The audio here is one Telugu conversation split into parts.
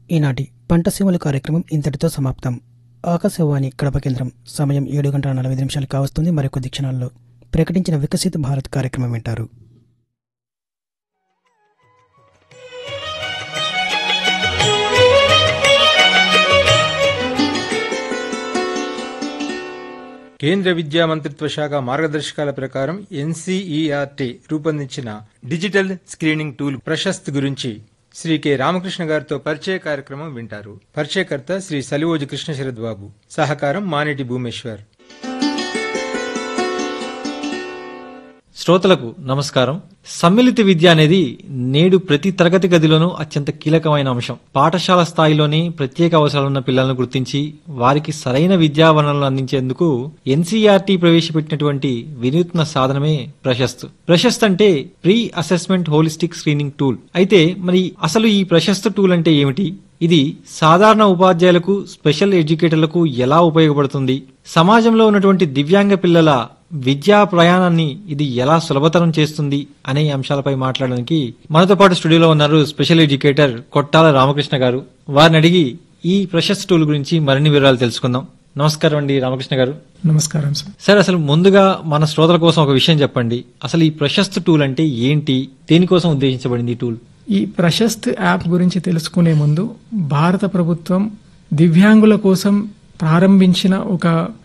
ఈనాటి పంట సీమలు కార్యక్రమం ఇంతటితో సమాప్తం ఆకాశవాణి కడప కేంద్రం సమయం ఏడు గంటల నలభై నిమిషాలు కావస్తుంది మరికొద్ది క్షణాల్లో ప్రకటించిన వికసిత భారత్ కార్యక్రమం వింటారు కేంద్ర విద్యా మంత్రిత్వ శాఖ మార్గదర్శకాల ప్రకారం ఎన్సీఈఆర్టీ రూపొందించిన డిజిటల్ స్క్రీనింగ్ టూల్ ప్రశస్త్ గురించి శ్రీ కె రామకృష్ణ గారితో పరిచయ కార్యక్రమం వింటారు పరిచయకర్త శ్రీ సలివోజు కృష్ణ శరద్ బాబు సహకారం మానేటి భూమేశ్వర్ శ్రోతలకు నమస్కారం సమ్మిళిత విద్య అనేది నేడు ప్రతి తరగతి గదిలోనూ అత్యంత కీలకమైన అంశం పాఠశాల స్థాయిలోనే ప్రత్యేక అవసరాలున్న పిల్లలను గుర్తించి వారికి సరైన విద్యా వనరులను అందించేందుకు ఎన్సీఆర్టీ ప్రవేశపెట్టినటువంటి వినూత్న సాధనమే ప్రశస్త్ ప్రశస్త్ అంటే pre assessment holistic screening tool అయితే మరి అసలు ఈ ప్రశస్త్ టూల్ అంటే ఏమిటి ఇది సాధారణ ఉపాధ్యాయులకు స్పెషల్ ఎడ్యుకేటర్లకు ఎలా ఉపయోగపడుతుంది సమాజంలో ఉన్నటువంటి దివ్యాంగ పిల్లల విద్యా ప్రయాణాన్ని ఇది ఎలా సులభతరం చేస్తుంది అనే అంశాలపై మాట్లాడడానికి మనతో పాటు స్టూడియోలో ఉన్నారు స్పెషల్ ఎడ్యుకేటర్ కొట్టాల రామకృష్ణ గారు వారిని అడిగి ఈ ప్రశస్త్ టూల్ గురించి మరిన్ని వివరాలు తెలుసుకుందాం నమస్కారం అండి రామకృష్ణ గారు నమస్కారం సార్ సార్ అసలు ముందుగా మన శ్రోతల కోసం ఒక విషయం చెప్పండి అసలు ఈ ప్రశస్త్ టూల్ అంటే ఏంటి దేనికోసం ఉద్దేశించబడింది ఈ టూల్ ఈ ప్రశస్త్ యాప్ గురించి తెలుసుకునే ముందు భారత ప్రభుత్వం దివ్యాంగుల కోసం ప్రారంభించిన ఒక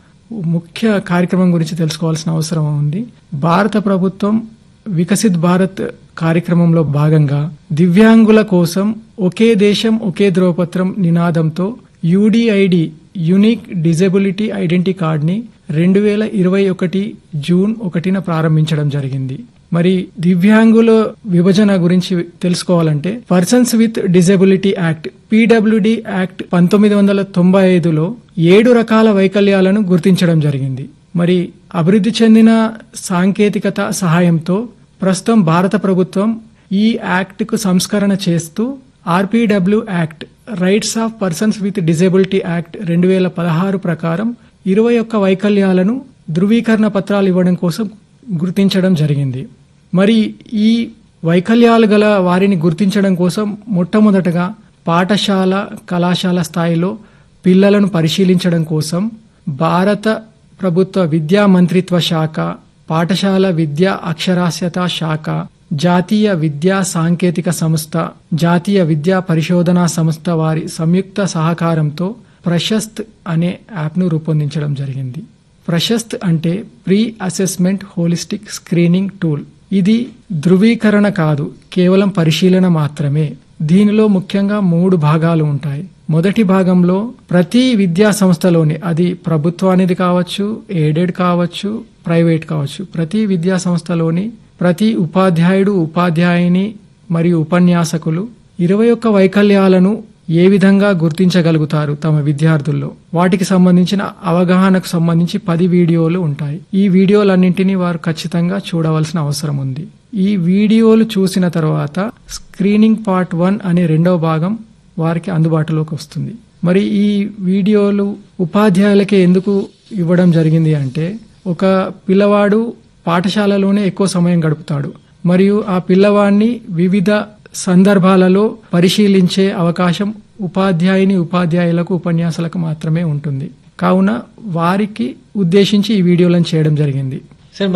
ముఖ్య కార్యక్రమం గురించి తెలుసుకోవాల్సిన అవసరం ఉంది భారత ప్రభుత్వం వికసిత్ భారత్ కార్యక్రమంలో భాగంగా దివ్యాంగుల కోసం ఒకే దేశం ఒకే ధ్రువపత్రం నినాదంతో యూడిఐడి యునిక్ డిజబిలిటీ ఐడెంటిటీ కార్డ్ని రెండు వేల ఇరవై ఒకటి జూన్ ఒకటిన ప్రారంభించడం జరిగింది మరి దివ్యాంగుల విభజన గురించి తెలుసుకోవాలంటే persons with disability act PWD act పంతొమ్మిది వందల తొంభై ఐదులో ఏడు రకాల వైకల్యాలను గుర్తించడం జరిగింది మరి అభివృద్ధి చెందిన సాంకేతికత సహాయంతో ప్రస్తుతం భారత ప్రభుత్వం ఈ యాక్ట్కు సంస్కరణ చేస్తూ RPW act rights of persons with disability act రెండు వేల పదహారు ప్రకారం ఇరవై ఒక్క వైకల్యాలను ధృవీకరణ పత్రాలు ఇవ్వడం కోసం గుర్తించడం జరిగింది మరి ఈ వైకల్యాలు గల వారిని గుర్తించడం కోసం మొట్టమొదటగా పాఠశాల కళాశాల స్థాయిలో పిల్లలను పరిశీలించడం కోసం భారత ప్రభుత్వ విద్యా మంత్రిత్వ శాఖ పాఠశాల విద్యా అక్షరాస్యత శాఖ జాతీయ విద్యా సాంకేతిక సంస్థ జాతీయ విద్యా పరిశోధనా సంస్థ వారి సంయుక్త సహకారంతో ప్రశస్త్ అనే యాప్ను రూపొందించడం జరిగింది ప్రశస్త్ అంటే pre assessment holistic screening tool ఇది ధృవీకరణ కాదు కేవలం పరిశీలన మాత్రమే దీనిలో ముఖ్యంగా మూడు భాగాలు ఉంటాయి మొదటి భాగంలో ప్రతి విద్యా సంస్థలోని అది ప్రభుత్వానిది కావచ్చు ఎయిడెడ్ కావచ్చు ప్రైవేట్ కావచ్చు ప్రతి విద్యా సంస్థలోని ప్రతి ఉపాధ్యాయుడు ఉపాధ్యాయుని మరియు ఉపన్యాసకులు ఇరవై ఒక్క వైకల్యాలను ఏ విధంగా గుర్తించగలుగుతారు తమ విద్యార్థుల్లో వాటికి సంబంధించిన అవగాహనకు సంబంధించి పది వీడియోలు ఉంటాయి ఈ వీడియోలన్నింటినీ వారు ఖచ్చితంగా చూడవలసిన అవసరం ఉంది ఈ వీడియోలు చూసిన తర్వాత స్క్రీనింగ్ పార్ట్ వన్ అనే రెండవ భాగం వారికి అందుబాటులోకి వస్తుంది మరి ఈ వీడియోలు ఉపాధ్యాయులకే ఎందుకు ఇవ్వడం జరిగింది అంటే ఒక పిల్లవాడు పాఠశాలలోనే ఎక్కువ సమయం గడుపుతాడు మరియు ఆ పిల్లవాడిని వివిధ సందర్భాలలో పరిశీలించే అవకాశం ఉపాధ్యాయుని ఉపాధ్యాయులకు ఉపన్యాసాలకు మాత్రమే ఉంటుంది కావున వారికి ఉద్దేశించి ఈ వీడియోలను చేయడం జరిగింది